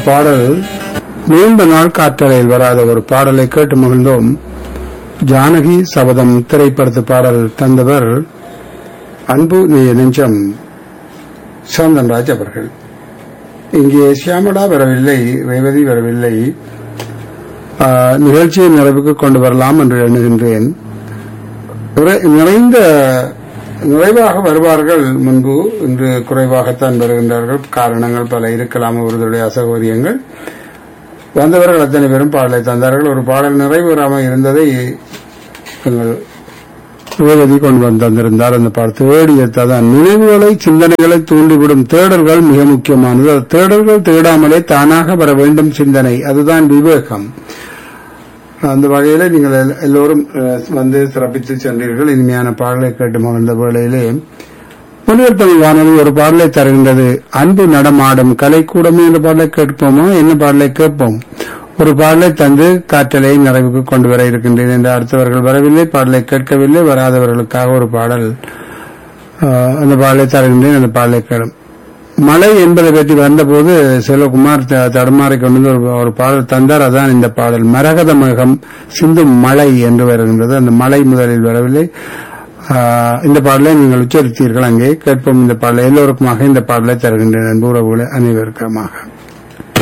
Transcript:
பாடல் நீண்ட நாள் காற்றலையில் வராத ஒரு பாடலை கேட்டு மகிழ்ந்தோம் ஜானகி சபதம் திரைப்படத்து பாடல் தந்தவர் அன்பு நேய நெஞ்சம் சந்தன்ராஜ் அவர்கள் இங்கே சியாமடா வரவில்லை ரேவதி வரவில்லை ஆ, நிகழ்ச்சியை நிறைவுக்கு கொண்டு வரலாம் என்று எண்ணுகின்றேன் நிறை- நிறைந்த நிறைவாக வருவார்கள் முன்பு இன்று குறைவாகத்தான் வருகின்றார்கள் காரணங்கள் பல இருக்கலாம் ஒருவருடைய அசௌகரியங்கள் வந்தவர்கள் அத்தனை பேரும் பாடலை தந்தார்கள் ஒரு பாடல் நிறைவேறாமல் இருந்ததை எங்கள் ரேவதி கொண்டு வந்து தந்திருந்தார் அந்த பாடல் தேடியத்தான் நினைவுகளை சிந்தனைகளை தூண்டிவிடும் தேடல்கள் மிக முக்கியமானது அது தேடல்கள் தேடாமலே தானாக வர வேண்டும் சிந்தனை அதுதான் விவேகம் அந்த வகையில நீங்கள் எல்- எல்லோரும் அஹ், வந்து சிறப்பித்து சென்றீர்கள் இனிமையான பாடலை கேட்டு மகிழ்ந்த வேளையிலே புனிதர் தமிழ் வானொலி ஒரு பாடலை தருகின்றது அன்பு நடமாடும் கலைக்கூடமே என்ற பாடலை கேட்போமா என்ன பாடலை கேட்போம் ஒரு பாடலை தந்து காற்றலை நிறைவுக்கு கொண்டு வர இருக்கின்றேன் என்று அடுத்தவர்கள் வரவில்லை பாடலை கேட்கவில்லை வராதவர்களுக்காக ஒரு பாடல் ஆஹ், அந்த பாடலை தருகின்றேன் அந்த பாடலை கேளும் மழை என்பதை பற்றி வந்தபோது செல்வகுமார் த- தடுமாறி கொண்டு வந்து ஒரு- ஒரு பாடல் தந்தார் அதான் இந்த பாடல் மரகத மகம் சிந்தும் மழை என்று வருகின்றது அந்த மழை முதலில் வரவில்லை ஆஹ், இந்த பாடலை நீங்கள் உச்சரித்தீர்கள் அங்கே கேட்போம் இந்த பாடலை எல்லோருக்குமாக இந்த பாடலை தருகின்றேன் அன்பு உறவுகளை அனைவருக்குமாக